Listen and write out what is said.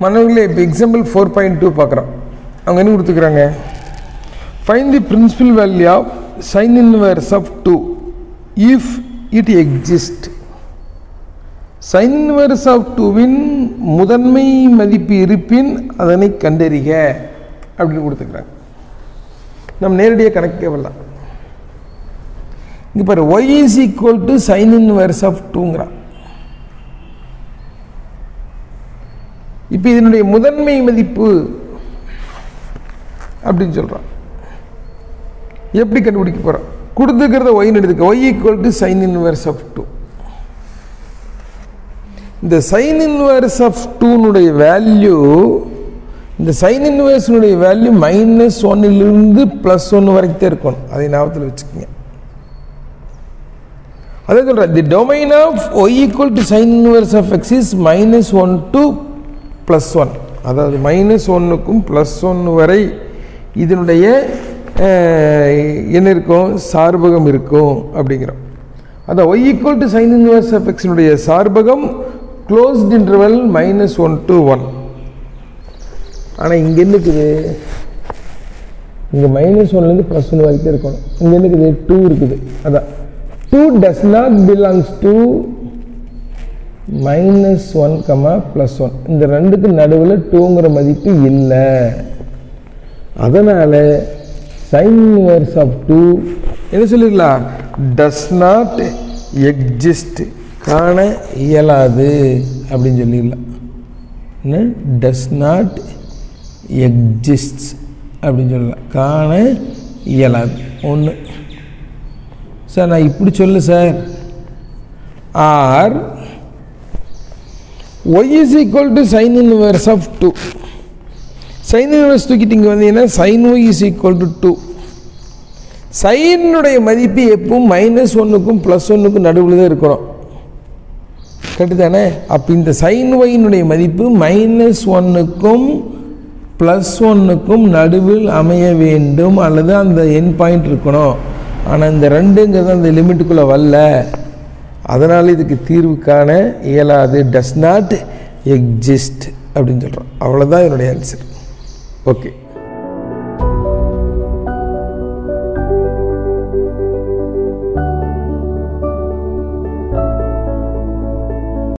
மாணவர்களே இப்போ example four point two பார்க்குறோம் அவங்க என்ன கொடுத்துக்கிறாங்க find the principal value of sine inverse of two if it exist sine inverse of டூவின் முதன்மை மதிப்பு இருப்பின் அதனை கண்டறிக அப்படின்னு கொடுத்துக்கிறாங்க நம்ம நேரடியாக கணக்கே வரலாம் இங்கே பாரு y is equal to sine inverse of டூங்கிறான் இப்போ இதனுடைய முதன்மை மதிப்பு அப்படின்னு சொல்கிறான் எப்படி கண்டுபிடிக்க போகிறோம் கொடுத்துக்கிறத ஒய்னு எடுத்துக்க y equal to sine inverse of two இந்த சைன் இன்வர்ஸ் ஆஃப் டூனுடைய வேல்யூ இந்த சைன் இன்வர்ஸினுடைய வேல்யூ மைனஸ் ஒன்னிலிருந்து ப்ளஸ் ஒன்று வரைக்கும் தான் இருக்கணும் அதை ஞாபகத்தில் வச்சுக்கோங்க அதே சொல்கிறேன் the domain of y equal to sine inverse of x is minus one to plus one அதாவது மைனஸ் ஒன்றுக்கும் ப்ளஸ் ஒன்று வரை இதனுடைய என்ன இருக்கும் சார்பகம் இருக்கும் அப்படிங்கிறோம் அதான் y equal to sine inverse of எக்ஸினுடைய சார்பகம் closed interval minus one to one ஆனால் இங்கே என்ன இருக்குது இங்கே மைனஸ் ஒன்லேருந்து ப்ளஸ் ஒன் வரைக்கும் இருக்கணும் இங்கே என்ன இருக்குது டூ இருக்குது அதான் two does not belongs to minus one comma plus one இந்த ரெண்டுக்கு நடுவில் டூங்கிற மதிப்பு இல்லை அதனால் சைன் இன்வர்ஸ் ஆஃப் டூ என்ன சொல்லிடலாம் டஸ் நாட் எக்ஸிஸ்ட் காண இயலாது அப்படின்னு சொல்லிடலாம் என்ன டஸ் நாட் எக்ஸிஸ்ட் அப்படின்னு சொல்லலாம் காண இயலாது ஒன்று சார் நான் இப்படி சொல்லு sir or y is equal to sine inverse of two sine inverse தூக்கிட்டு இங்கே வந்தீங்கன்னா sine y is equal to two சைனுடைய மதிப்பு எப்பவும் மைனஸ் ஒன்றுக்கும் ப்ளஸ் ஒன்றுக்கும் நடுவில் தான் இருக்கணும் கரெக்டு தானே அப்போ இந்த சைன் ஒயினுடைய மதிப்பு மைனஸ் ஒன்றுக்கும் ப்ளஸ் ஒன்றுக்கும் நடுவில் அமைய வேண்டும் அல்லது அந்த என் பாயிண்ட் இருக்கணும் ஆனால் இந்த ரெண்டுங்கிறது அந்த லிமிட்டுக்குள்ளே வரல அதனால் இதுக்கு தீர்வு காண இயலாது டஸ் நாட் எக்ஸிஸ்ட் அப்படின்னு சொல்கிறோம் அவ்வளோதான் என்னுடைய ஆன்சர் ஓகே